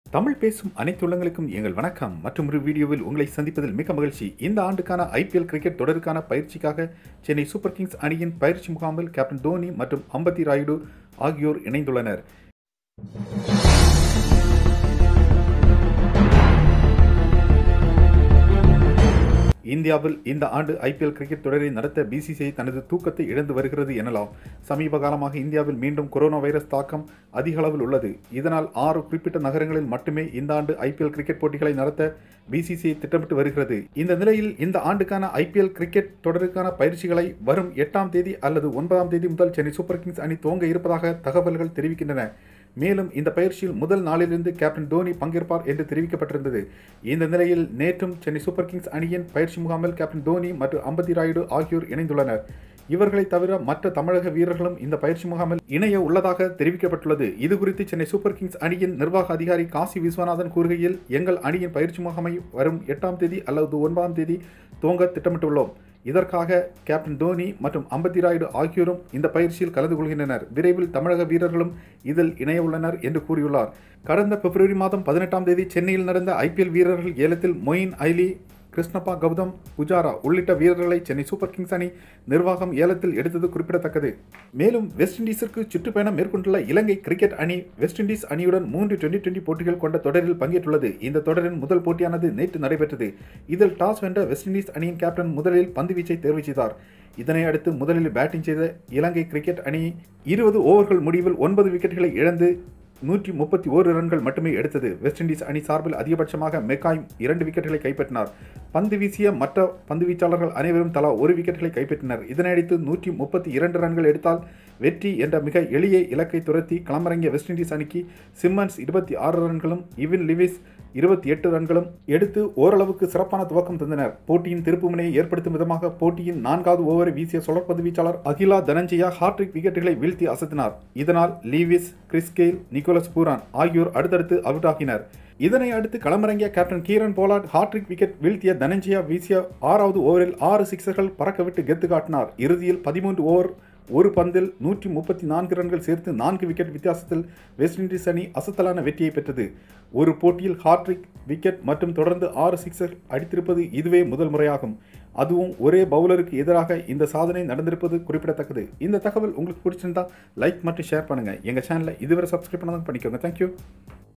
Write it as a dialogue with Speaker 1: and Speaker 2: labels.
Speaker 1: தமிழ் பேசும் அனைத்து உள்ளங்களுக்கும் எங்கள் வணக்கம் மற்றும் ஒரு வீடியோவில் உங்களை சந்திப்பதில் மிக மகிழ்ச்சி இந்த ஆண்டுக்கான ஐபிஎல் கிரிக்கெட் தொடருக்கான பயிற்சிக்காக சென்னை சூப்பர் கிங்ஸ் அணியின் பயிற்சி முகாமில் கேப்டன் தோனி மற்றும் அம்பத்தி ராயுடு ஆகியோர் இணைந்துள்ளனர் இந்தியாவில் இந்த ஆண்டு ஐபிஎல் கிரிக்கெட் தொடரை நடத்த பிசிசிஐ தனது தூக்கத்தை இழந்து வருகிறது எனலாம் சமீப காலமாக இந்தியாவில் மீண்டும் கொரோனா வைரஸ் தாக்கம் அதிக அளவில் உள்ளது இதனால் ஆறு குறிப்பிட்ட நகரங்களில் மட்டுமே இந்த ஆண்டு ஐபிஎல் கிரிக்கெட் போட்டிகளை நடத்த பிசிசிஐ திட்டமிட்டு வருகிறது இந்த நிலையில் இந்த ஆண்டுக்கான ஐபிஎல் கிரிக்கெட் தொடருக்கான பயிற்சிகளை வரும் எட்டாம் தேதி அல்லது ஒன்பதாம் தேதி முதல் சென்னை சூப்பர் கிங்ஸ் அணி துவங்க இருப்பதாக தகவல்கள் தெரிவிக்கின்றன மேலும் இந்த பயிற்சியில் முதல் நாளிலிருந்து கேப்டன் தோனி பங்கேற்பார் என்று தெரிவிக்கப்பட்டிருந்தது இந்த நிலையில் நேற்றும் சென்னை சூப்பர் கிங்ஸ் அணியின் பயிற்சி முகாமில் கேப்டன் தோனி மற்றும் அம்பத்தி ராயுடு ஆகியோர் இணைந்துள்ளனர் இவர்களை தவிர மற்ற தமிழக வீரர்களும் இந்த பயிற்சி முகாமில் இணைய உள்ளதாக தெரிவிக்கப்பட்டுள்ளது இது குறித்து சென்னை சூப்பர் கிங்ஸ் அணியின் நிர்வாக அதிகாரி காசி விஸ்வநாதன் கூறுகையில் எங்கள் அணியின் பயிற்சி முகாமை வரும் எட்டாம் தேதி அல்லது ஒன்பதாம் தேதி துவங்க திட்டமிட்டுள்ளோம் இதற்காக கேப்டன் தோனி மற்றும் அம்பத்தி ராயுடு ஆகியோரும் இந்த பயிற்சியில் கலந்து கொள்கின்றனர் விரைவில் தமிழக வீரர்களும் இதில் இணைய உள்ளனர் என்று கூறியுள்ளார் கடந்த பிப்ரவரி மாதம் பதினெட்டாம் தேதி சென்னையில் நடந்த ஐபிஎல் வீரர்கள் ஏலத்தில் மொயின் ஐலி கிருஷ்ணப்பா கௌதம் புஜாரா உள்ளிட்ட வீரர்களை சென்னை சூப்பர் கிங்ஸ் அணி நிர்வாகம் ஏலத்தில் எடுத்தது குறிப்பிடத்தக்கது மேலும் வெஸ்ட் இண்டீஸிற்கு சுற்றுப்பயணம் மேற்கொண்டுள்ள இலங்கை கிரிக்கெட் அணி வெஸ்ட் இண்டீஸ் அணியுடன் மூன்று டுவெண்டி டுவெண்டி போட்டிகள் கொண்ட தொடரில் பங்கேற்றுள்ளது இந்த தொடரின் முதல் போட்டியானது நேற்று நடைபெற்றது இதில் டாஸ் வென்ற வெஸ்ட் இண்டீஸ் அணியின் கேப்டன் முதலில் பந்து வீச்சை தேர்வு செய்தார் இதனை அடுத்து முதலில் பேட்டிங் செய்த இலங்கை கிரிக்கெட் அணி இருபது ஓவர்கள் முடிவில் ஒன்பது விக்கெட்டுகளை இழந்து நூற்றி முப்பத்தி ஓரு ரன்கள் மட்டுமே எடுத்தது வெஸ்ட் இண்டீஸ் அணி சார்பில் அதிகபட்சமாக மெக்காய் இரண்டு விக்கெட்டுகளை கைப்பற்றினார் பந்து வீசிய மற்ற பந்து வீச்சாளர்கள் அனைவரும் தலா ஒரு விக்கெட்டுகளை கைப்பற்றினர் இதனையடுத்து நூற்றி முப்பத்தி இரண்டு ரன்கள் எடுத்தால் வெற்றி என்ற மிக எளிய இலக்கை துரத்தி களமிறங்கிய வெஸ்ட் இண்டீஸ் அணிக்கு சிம்மன்ஸ் இருபத்தி ஆறு ரன்களும் இவின் லிவிஸ் இருபத்தி எட்டு ரன்களும் எடுத்து ஓரளவுக்கு சிறப்பான துவக்கம் தந்தனர் போட்டியின் திருப்புமுனையை ஏற்படுத்தும் விதமாக போட்டியின் நான்காவது ஓவரை வீசிய சுழற்பந்து வீச்சாளர் அகிலா தனஞ்சயா ஹாட்ரிக் விக்கெட்டுகளை வீழ்த்தி அசத்தினார் இதனால் லீவிஸ் கிறிஸ்கெயில் நிக்கோலஸ் பூரான் ஆகியோர் அடுத்தடுத்து அவுட் ஆகினர் இதனை அடுத்து களமிறங்கிய captain Kieron Pollard hattrick wicket வீழ்த்திய தனஞ்சயா வீசிய ஆறாவது ஓவரில் ஆறு சிக்ஸர்கள் பறக்கவிட்டு கெத்து காட்டினார் இறுதியில் பதிமூன்று ஓவர் ஒரு பந்தில் நூற்றி முப்பத்தி நான்கு ரன்கள் சேர்த்து நான்கு விக்கெட் வித்தியாசத்தில் வெஸ்ட் இண்டீஸ் அணி அசத்தலான வெற்றியை பெற்றது ஒரு போட்டியில் ஹாட்ரிக் விக்கெட் மற்றும் தொடர்ந்து ஆறு சிக்ஸர் அடித்திருப்பது இதுவே முதல் முறையாகும் அதுவும் ஒரே பவுலருக்கு எதிராக இந்த சாதனை நடந்திருப்பது குறிப்பிடத்தக்கது இந்த தகவல் உங்களுக்கு பிடிச்சிருந்தா லைக் மற்றும் ஷேர் பண்ணுங்கள் எங்கள் சேனலை இதுவரை சப்ஸ்கிரைப் பண்ணாதான் பண்ணிக்கோங்க தேங்க்யூ